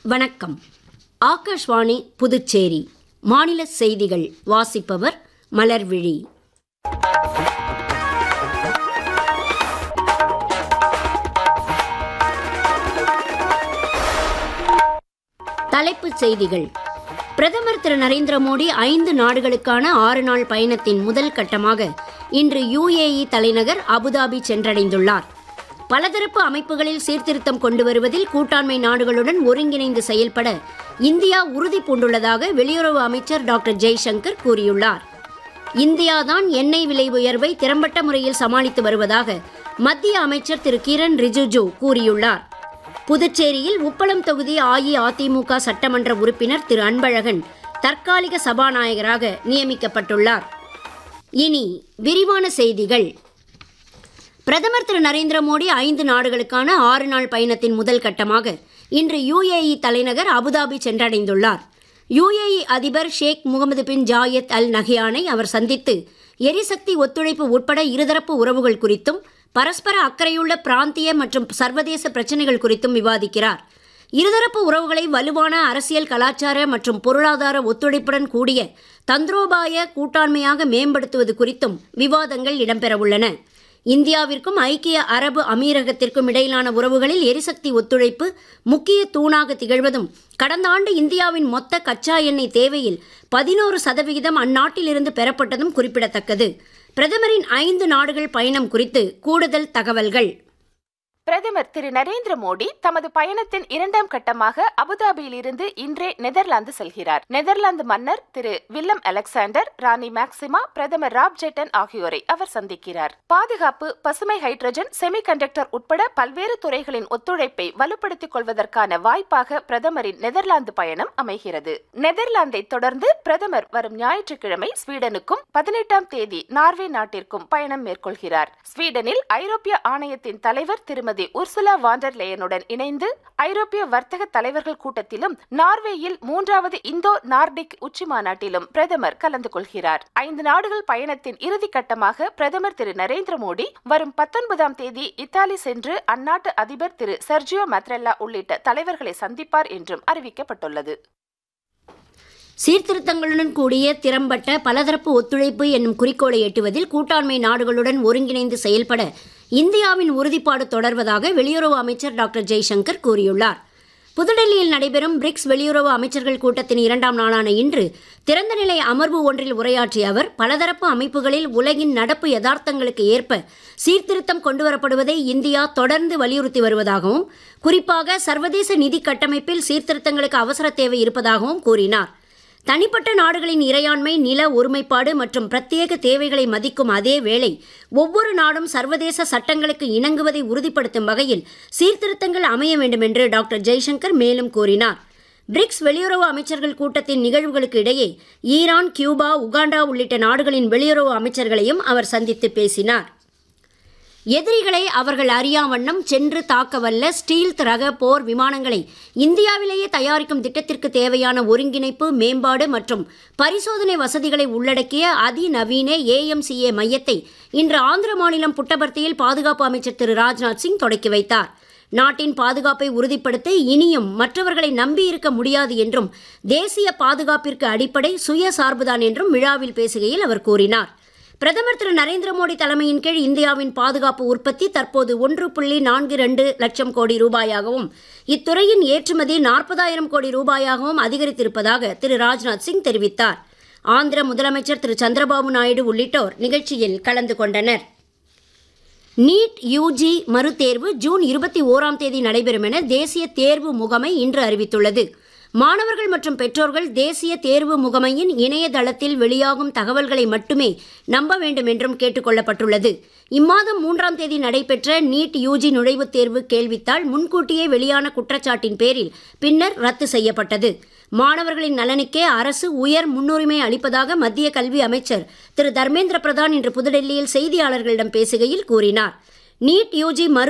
வணக்கம் ஆகாஷ்வாணி புதுச்சேரி மாநில செய்திகள் வாசிப்பவர் மலர்விழி தலைப்புச் செய்திகள் பிரதமர் திரு நரேந்திர மோடி ஐந்து நாடுகளுக்கான ஆறு நாள் பயணத்தின் முதல் கட்டமாக இன்று யுஏஇ தலைநகர் அபுதாபி சென்றடைந்துள்ளார் பலதரப்பு அமைப்புகளில் சீர்திருத்தம் கொண்டு வருவதில் கூட்டாண்மை நாடுகளுடன் ஒருங்கிணைந்து செயல்பட இந்தியா உறுதி பூண்டுள்ளதாக வெளியுறவு அமைச்சர் டாக்டர் ஜெய்சங்கர் கூறியுள்ளார் இந்தியாதான் எண்ணெய் விலை உயர்வை திறம்பட்ட முறையில் சமாளித்து வருவதாக மத்திய அமைச்சர் திரு கிரண் ரிஜிஜு கூறியுள்ளார் புதுச்சேரியில் உப்பளம் தொகுதி அஇஅதிமுக சட்டமன்ற உறுப்பினர் திரு அன்பழகன் தற்காலிக சபாநாயகராக நியமிக்கப்பட்டுள்ளார் இனி விரிவான செய்திகள் பிரதமர் திரு நரேந்திர மோடி ஐந்து நாடுகளுக்கான ஆறு நாள் பயணத்தின் முதல் கட்டமாக இன்று யுஏஇ தலைநகர் அபுதாபி சென்றடைந்துள்ளார் யுஏஇ அதிபர் ஷேக் முகமது பின் ஜாயத் அல் நஹியானை அவர் சந்தித்து எரிசக்தி ஒத்துழைப்பு உட்பட இருதரப்பு உறவுகள் குறித்தும் பரஸ்பர அக்கறையுள்ள பிராந்திய மற்றும் சர்வதேச பிரச்சினைகள் குறித்தும் விவாதிக்கிறார் இருதரப்பு உறவுகளை வலுவான அரசியல் கலாச்சார மற்றும் பொருளாதார ஒத்துழைப்புடன் கூடிய தந்திரோபாய கூட்டாண்மையாக மேம்படுத்துவது குறித்தும் விவாதங்கள் இடம்பெறவுள்ளன இந்தியாவிற்கும் ஐக்கிய அரபு அமீரகத்திற்கும் இடையிலான உறவுகளில் எரிசக்தி ஒத்துழைப்பு முக்கிய தூணாக திகழ்வதும் கடந்த ஆண்டு இந்தியாவின் மொத்த கச்சா எண்ணெய் தேவையில் பதினோரு சதவிகிதம் அந்நாட்டிலிருந்து பெறப்பட்டதும் குறிப்பிடத்தக்கது பிரதமரின் ஐந்து நாடுகள் பயணம் குறித்து கூடுதல் தகவல்கள் பிரதமர் திரு நரேந்திர மோடி தமது பயணத்தின் இரண்டாம் கட்டமாக அபுதாபியில் இருந்து இன்றே நெதர்லாந்து செல்கிறார் நெதர்லாந்து மன்னர் திரு வில்லம் அலெக்சாண்டர் ராணி மேக்சிமா பிரதமர் ராப் ஜெட்டன் ஆகியோரை அவர் சந்திக்கிறார் பாதுகாப்பு பசுமை ஹைட்ரஜன் செமிகண்டக்டர் உட்பட பல்வேறு துறைகளின் ஒத்துழைப்பை வலுப்படுத்திக் கொள்வதற்கான வாய்ப்பாக பிரதமரின் நெதர்லாந்து பயணம் அமைகிறது நெதர்லாந்தை தொடர்ந்து பிரதமர் வரும் ஞாயிற்றுக்கிழமை ஸ்வீடனுக்கும் பதினெட்டாம் தேதி நார்வே நாட்டிற்கும் பயணம் மேற்கொள்கிறார் ஸ்வீடனில் ஐரோப்பிய ஆணையத்தின் தலைவர் திருமதி திருமதி உர்சுலா வாண்டர் லேயனுடன் இணைந்து ஐரோப்பிய வர்த்தக தலைவர்கள் கூட்டத்திலும் நார்வேயில் மூன்றாவது இந்தோ நார்டிக் உச்சி மாநாட்டிலும் பிரதமர் கலந்து கொள்கிறார் ஐந்து நாடுகள் பயணத்தின் இறுதி கட்டமாக பிரதமர் திரு நரேந்திர மோடி வரும் பத்தொன்பதாம் தேதி இத்தாலி சென்று அந்நாட்டு அதிபர் திரு சர்ஜியோ மத்ரெல்லா உள்ளிட்ட தலைவர்களை சந்திப்பார் என்றும் அறிவிக்கப்பட்டுள்ளது சீர்திருத்தங்களுடன் கூடிய திறம்பட்ட பலதரப்பு ஒத்துழைப்பு என்னும் குறிக்கோளை எட்டுவதில் கூட்டாண்மை நாடுகளுடன் ஒருங்கிணைந்து செயல்பட இந்தியாவின் உறுதிப்பாடு தொடர்வதாக வெளியுறவு அமைச்சர் டாக்டர் ஜெய்சங்கர் கூறியுள்ளார் புதுடெல்லியில் நடைபெறும் பிரிக்ஸ் வெளியுறவு அமைச்சர்கள் கூட்டத்தின் இரண்டாம் நாளான இன்று திறந்தநிலை அமர்வு ஒன்றில் உரையாற்றிய அவர் பலதரப்பு அமைப்புகளில் உலகின் நடப்பு யதார்த்தங்களுக்கு ஏற்ப சீர்திருத்தம் கொண்டுவரப்படுவதை இந்தியா தொடர்ந்து வலியுறுத்தி வருவதாகவும் குறிப்பாக சர்வதேச நிதி கட்டமைப்பில் சீர்திருத்தங்களுக்கு அவசர தேவை இருப்பதாகவும் கூறினார் தனிப்பட்ட நாடுகளின் இறையாண்மை நில ஒருமைப்பாடு மற்றும் பிரத்யேக தேவைகளை மதிக்கும் அதே வேளை ஒவ்வொரு நாடும் சர்வதேச சட்டங்களுக்கு இணங்குவதை உறுதிப்படுத்தும் வகையில் சீர்திருத்தங்கள் அமைய வேண்டும் என்று டாக்டர் ஜெய்சங்கர் மேலும் கூறினார் பிரிக்ஸ் வெளியுறவு அமைச்சர்கள் கூட்டத்தின் நிகழ்வுகளுக்கு இடையே ஈரான் கியூபா உகாண்டா உள்ளிட்ட நாடுகளின் வெளியுறவு அமைச்சர்களையும் அவர் சந்தித்து பேசினார் எதிரிகளை அவர்கள் அறியாவண்ணம் சென்று தாக்கவல்ல ஸ்டீல் ரக போர் விமானங்களை இந்தியாவிலேயே தயாரிக்கும் திட்டத்திற்கு தேவையான ஒருங்கிணைப்பு மேம்பாடு மற்றும் பரிசோதனை வசதிகளை உள்ளடக்கிய அதிநவீன ஏஎம்சிஏ மையத்தை இன்று ஆந்திர மாநிலம் புட்டபர்த்தியில் பாதுகாப்பு அமைச்சர் திரு ராஜ்நாத் சிங் தொடக்கி வைத்தார் நாட்டின் பாதுகாப்பை உறுதிப்படுத்த இனியும் மற்றவர்களை நம்பியிருக்க முடியாது என்றும் தேசிய பாதுகாப்பிற்கு அடிப்படை சுயசார்புதான் என்றும் விழாவில் பேசுகையில் அவர் கூறினார் பிரதமர் திரு நரேந்திர மோடி தலைமையின் கீழ் இந்தியாவின் பாதுகாப்பு உற்பத்தி தற்போது ஒன்று புள்ளி நான்கு ரெண்டு லட்சம் கோடி ரூபாயாகவும் இத்துறையின் ஏற்றுமதி நாற்பதாயிரம் கோடி ரூபாயாகவும் அதிகரித்திருப்பதாக திரு ராஜ்நாத் சிங் தெரிவித்தார் ஆந்திர முதலமைச்சர் திரு சந்திரபாபு நாயுடு உள்ளிட்டோர் நிகழ்ச்சியில் கலந்து கொண்டனர் நீட் யூஜி மறுதேர்வு ஜூன் இருபத்தி ஓராம் தேதி நடைபெறும் என தேசிய தேர்வு முகமை இன்று அறிவித்துள்ளது மாணவர்கள் மற்றும் பெற்றோர்கள் தேசிய தேர்வு முகமையின் இணையதளத்தில் வெளியாகும் தகவல்களை மட்டுமே நம்ப வேண்டும் என்றும் கேட்டுக் கொள்ளப்பட்டுள்ளது இம்மாதம் மூன்றாம் தேதி நடைபெற்ற நீட் யூஜி நுழைவுத் தேர்வு கேள்வித்தாள் முன்கூட்டியே வெளியான குற்றச்சாட்டின் பேரில் பின்னர் ரத்து செய்யப்பட்டது மாணவர்களின் நலனுக்கே அரசு உயர் முன்னுரிமை அளிப்பதாக மத்திய கல்வி அமைச்சர் திரு தர்மேந்திர பிரதான் இன்று புதுடெல்லியில் செய்தியாளர்களிடம் பேசுகையில் கூறினார் நீட் யூஜி மறு